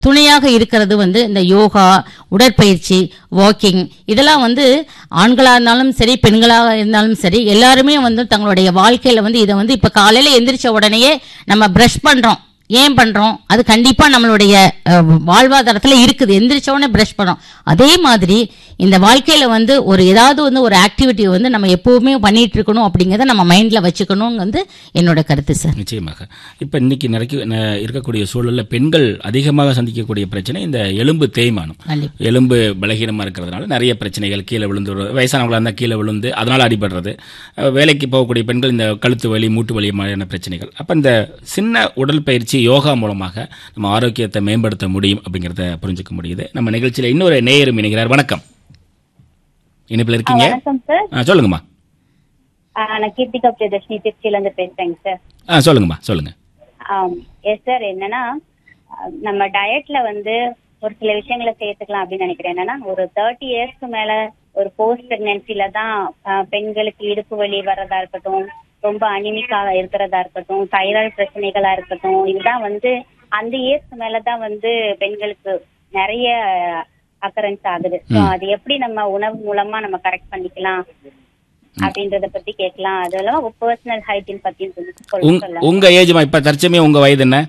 துணையாக இருக்கிறது வந்து இந்த யோகா உடற்பயிற்சி வாக்கிங் இதெல்லாம் வந்து ஆண்களாக இருந்தாலும் சரி பெண்களாக இருந்தாலும் சரி எல்லாருமே வந்து தங்களுடைய வாழ்க்கையில வந்து இதை வந்து இப்ப காலையில எந்திரிச்ச உடனேயே நம்ம பிரஷ் பண்றோம் ஏன் பண்றோம் அது கண்டிப்பா நம்மளுடைய அஹ், வாழ்வாதாரத்துல இருக்குது எந்திரிச்ச உடனே பிரஷ் பண்றோம் அதே மாதிரி இந்த வாழ்க்கையில வந்து ஒரு ஏதாவது வந்து ஒரு ஆக்டிவிட்டி வந்து நம்ம எப்பவுமே பண்ணிட்டு இருக்கணும் அப்படிங்கறத நம்ம மைண்ட்ல வச்சுக்கணும் வந்து என்னோட கருத்து சார் நிச்சயமாக இப்போ இன்னைக்கு நிறைய ந- இருக்கக்கூடிய சூழல்ல பெண்கள் அதிகமாக சந்திக்கக்கூடிய பிரச்சனை இந்த எலும்பு தேய்மானம் கண்டிப்பா எலும்பு பலகீனமாக இருக்கிறதுனால நிறைய பிரச்சனைகள் கீழே விழுந்து வரும். வயசானவங்களா இருந்தால் கீழே விழுந்து அதனால் அடிபடுறது அஹ் வேலைக்கு போகக்கூடிய பெண்கள் இந்த கழுத்து வலி மூட்டு வலி மாதிரியான பிரச்சனைகள் அப்போ இந்த சின்ன உடல் பயிற்சி யோகா மூலமாக நம்ம ஆரோக்கியத்தை மேம்படுத்த முடியும் அப்படிங்கிறத புரிஞ்சுக்க முடியுது நம்ம நிகழ்ச்சியில் இன்னொரு நேயரும் இணைகிறார் வணக்கம் இணைப்பில் இருக்கீங்க வணக்கம் சார் ஆ சொல்லுங்கம்மா ஆ, நான் கீர்த்திகா பிரியதர்ஷினி திருச்சியில இருந்து பேசுறேங்க சார் ஆ சொல்லுங்கம்மா சொல்லுங்க எஸ் சார் என்னன்னா ஆ, நம்ம டயட்ல வந்து ஒரு சில விஷயங்களை சேர்த்துக்கலாம் அப்படின்னு நினைக்கிறேன் என்னன்னா ஒரு தேர்ட்டி இயர்ஸ்க்கு மேல ஒரு போஸ்ட் பிரெக்னன்சில தான் ஆ, பெண்களுக்கு இடுப்பு வலி வர்றதா இருக்கட்டும் ரொம்ப அனிமிக்கா இருக்கிறதா இருக்கட்டும் தைராய்டு பிரச்சனைகளா இருக்கட்டும் இதுதான் வந்து அந்த இயர்ஸ்க்கு மேலதான் வந்து பெண்களுக்கு நிறைய அக்கரன்ஸ் ஆகுது So, அது எப்படி நம்ம உணவு மூலமா நம்ம கரெக்ட் பண்ணிக்கலாம் அப்படின்றத பத்தி கேட்கலாம் அது இல்லாம பர்சனல் ஹைஜீன் பத்தியும் சொல்லி உங் சொல்லலாம் உங்க ஏஜ்மா இப்போ தற்சமயம் உங்க வயது என்ன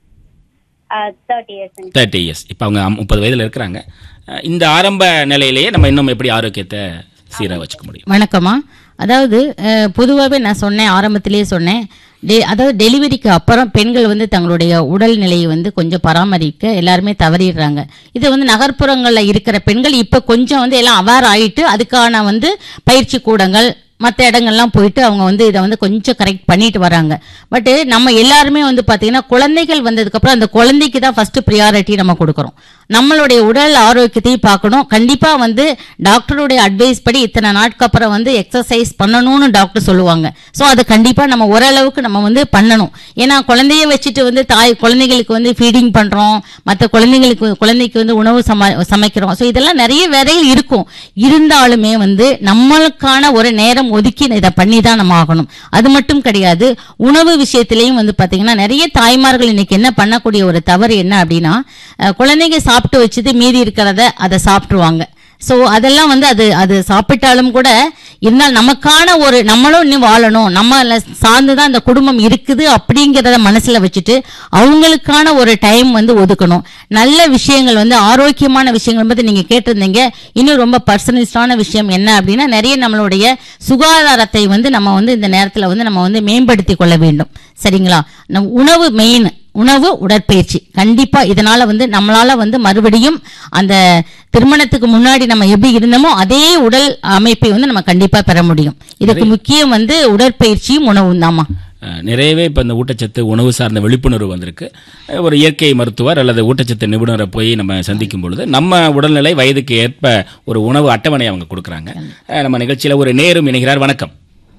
தேர்ட்டி இயர்ஸ் தேர்ட்டி இயர்ஸ் இப்போ அவங்க முப்பது வயதில் இருக்கிறாங்க அஹ் இந்த ஆரம்ப நிலையிலேயே நம்ம இன்னும் எப்படி ஆரோக்கியத்தை சீராக வச்சுக்க முடியும் வணக்கம்மா அதாவது பொதுவாகவே நான் சொன்னேன் ஆரம்பத்திலேயே சொன்னேன் டெ அதாவது டெலிவரிக்கு அப்புறம் பெண்கள் வந்து தங்களுடைய உடல்நிலையை வந்து கொஞ்சம் பராமரிக்க எல்லாருமே தவறிடுறாங்க இது வந்து நகர்ப்புறங்களில் இருக்கிற பெண்கள் இப்போ கொஞ்சம் வந்து எல்லாம் அவேர் ஆயிட்டு அதுக்கான வந்து பயிற்சி கூடங்கள் மற்ற இடங்கள்லாம் போயிட்டு அவங்க வந்து இதை வந்து கொஞ்சம் கரெக்ட் பண்ணிட்டு வராங்க பட் நம்ம எல்லாருமே வந்து பார்த்தீங்கன்னா குழந்தைகள் வந்ததுக்கப்புறம் அந்த குழந்தைக்கு தான் ஃபர்ஸ்ட் ப்ரியாரிட்டி நம்ம கொடுக்குறோம் நம்மளுடைய உடல் ஆரோக்கியத்தையும் பார்க்கணும் கண்டிப்பாக வந்து டாக்டருடைய அட்வைஸ் படி இத்தனை நாட்கு அப்புறம் வந்து எக்ஸசைஸ் பண்ணணும்னு டாக்டர் சொல்லுவாங்க ஸோ அது கண்டிப்பாக நம்ம ஓரளவுக்கு நம்ம வந்து பண்ணணும் ஏன்னா குழந்தைய வச்சுட்டு வந்து தாய் குழந்தைகளுக்கு வந்து ஃபீடிங் பண்ணுறோம் மற்ற குழந்தைங்களுக்கு குழந்தைக்கு வந்து உணவு சம சமைக்கிறோம் ஸோ இதெல்லாம் நிறைய வேலைகள் இருக்கும் இருந்தாலுமே வந்து நம்மளுக்கான ஒரு நேரம் ஒதுக்கி இதை பண்ணி தான் நம்ம ஆகணும் அது மட்டும் கிடையாது உணவு விஷயத்திலையும் வந்து பார்த்தீங்கன்னா நிறைய தாய்மார்கள் இன்னைக்கு என்ன பண்ணக்கூடிய ஒரு தவறு என்ன அப்படின்னா அஹ், குழந்தைங்க சாப்பிட்டு வச்சுட்டு மீதி இருக்கிறத அதை சாப்பிட்ருவாங்க ஸோ அதெல்லாம் வந்து அது அது சாப்பிட்டாலும் கூட இருந்தால் நமக்கான ஒரு நம்மளும் இன்னும் வாழணும் நம்ம சார்ந்து தான் அந்த குடும்பம் இருக்குது அப்படிங்கிறத மனசுல வச்சுட்டு அவங்களுக்கான ஒரு டைம் வந்து ஒதுக்கணும் நல்ல விஷயங்கள் வந்து ஆரோக்கியமான விஷயங்கள் பத்தி நீங்க கேட்டிருந்தீங்க இன்னும் ரொம்ப பர்சனலிஸ்டான விஷயம் என்ன அப்படின்னா நிறைய நம்மளுடைய சுகாதாரத்தை வந்து நம்ம வந்து இந்த நேரத்துல வந்து நம்ம வந்து மேம்படுத்தி கொள்ள வேண்டும் சரிங்களா நம் உணவு மெயின் உணவு உடற்பயிற்சி கண்டிப்பா இதனால வந்து நம்மளால வந்து மறுபடியும் அந்த திருமணத்துக்கு முன்னாடி நம்ம எப்படி இருந்தோமோ அதே உடல் அமைப்பை வந்து நம்ம கண்டிப்பா பெற முடியும் இதுக்கு முக்கியம் வந்து உடற்பயிற்சியும் உணவும் தாமா அஹ் நிறையவே இப்போ இந்த ஊட்டச்சத்து உணவு சார்ந்த விழிப்புணர்வு வந்திருக்கு அஹ் ஒரு இயற்கை மருத்துவர் அல்லது ஊட்டச்சத்து நிபுணரை போய் நம்ம சந்திக்கும் பொழுது நம்ம உடல்நிலை வயதுக்கு ஏற்ப ஒரு உணவு அட்டவணை அவங்க கொடுக்குறாங்க அஹ் நம்ம நிகழ்ச்சியில் ஒரு நேரும் இணைகிறார் வணக்கம்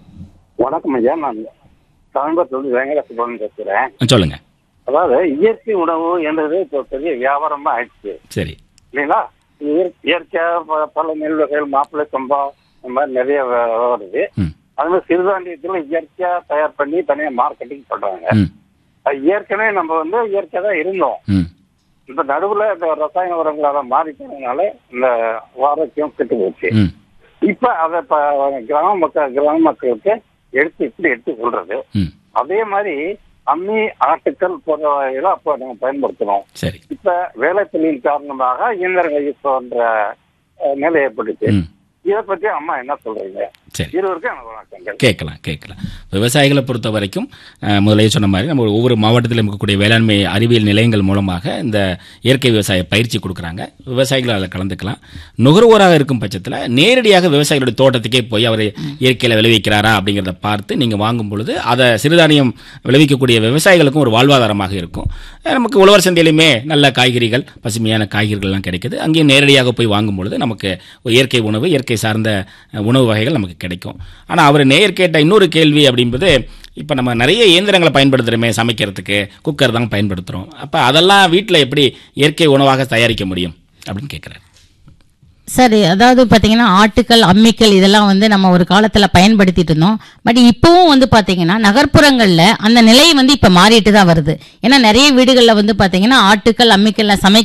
வணக்கம் ஐயா நான் கோயம்புத்தூர் வெங்கட சுப்ரமணியன் பேசுறேன் அஹ் சொல்லுங்க அதாவது இயற்கை உணவு என்றது இப்போ பெரிய வியாபாரமா ஆயிடுச்சு சரி இல்லைங்களா இயற்- இயற்கையா ப- பல நெல் வகைகள் மாப்பிள்ளை சம்பா இந்த மாதிரி நிறைய வ- வருது ம் அது மாதிரி சிறுதானியத்துல இயற்கையா தயார் பண்ணி தனியா மார்க்கெட்டிங் பண்றாங்க ம் அது ஏற்கனவே நம்ம வந்து இயற்கையா தான் இருந்தோம் ம் இப்ப நடுவுல இந்த ரசாயன உரங்களால மாறிட்டதுனால இந்த ஆரோக்கியம் கெட்டு போச்சு ம் இப்ப அதை இப்ப கிராம மக்கள் கிராம மக்களுக்கு எடுத்து இப்படி எடுத்து சொல்றது ம் அதே மாதிரி அம்மி ஆட்டுக்கள் போன்றவைகளை அப்போ நம்ம பயன்படுத்தினோம் சரி இப்ப வேலை தொழில் காரணமாக இயந்திரங்கள் யூஸ் பண்ற அஹ், நிலை ஏற்பட்டுச்சு ம் இதை பத்தி அம்மா என்ன சொல்றீங்க சரி இருவருக்கும் எனக்கு வணக்கங்கள் கேட்கலாம் கேட்கலாம் விவசாயிகளை பொறுத்த வரைக்கும் அஹ், முதல்லயே சொன்ன மாதிரி நம்ம ஒவ்வொரு மாவட்டத்திலும் இருக்கக்கூடிய வேளாண்மை அறிவியல் நிலையங்கள் மூலமாக இந்த இயற்கை விவசாய பயிற்சி கொடுக்குறாங்க விவசாயிகள் அதில் கலந்துக்கலாம் நுகர்வோராக இருக்கும் பட்சத்தில் நேரடியாக விவசாயிகளுடைய தோட்டத்துக்கே போய் அவர் இயற்கையில் விளைவிக்கிறாரா அப்படிங்கிறத பார்த்து நீங்கள் வாங்கும் பொழுது அதை சிறுதானியம் விளைவிக்கக்கூடிய விவசாயிகளுக்கும் ஒரு வாழ்வாதாரமாக இருக்கும் அஹ், நமக்கு உழவர் சந்தையிலுமே நல்ல காய்கறிகள் பசுமையான காய்கறிகள்லாம் கிடைக்குது அங்கேயும் நேரடியாக போய் வாங்கும் பொழுது நமக்கு ஒரு இயற்கை உணவு இயற்கை சார்ந்த அஹ், உணவு வகைகள் நமக்கு கிடைக்கும் ஆனால் அவர் நேர் கேட்ட இன்னொரு கேள்வி அப்படின்பது இப்போ நம்ம நிறைய இயந்திரங்களை பயன்படுத்துகிறோமே சமைக்கிறதுக்கு குக்கர் தான் பயன்படுத்துகிறோம் அப்போ அதெல்லாம் வீட்டில் எப்படி இயற்கை உணவாக தயாரிக்க முடியும் அப்படின்னு கேட்குறாரு சரி அதாவது பார்த்தீங்கன்னா ஆட்டுக்கள் அம்மிக்கல் இதெல்லாம் வந்து நம்ம ஒரு காலத்தில் பயன்படுத்திட்டு இருந்தோம் பட் இப்போவும் வந்து பார்த்தீங்கன்னா நகர்ப்புறங்களில் அந்த நிலை வந்து இப்போ மாறிட்டு தான் வருது ஏன்னா நிறைய வீடுகளில் வந்து பார்த்தீங்கன்னா ஆட்டுக்கள் அம்மிக்கல்ல சமைக்க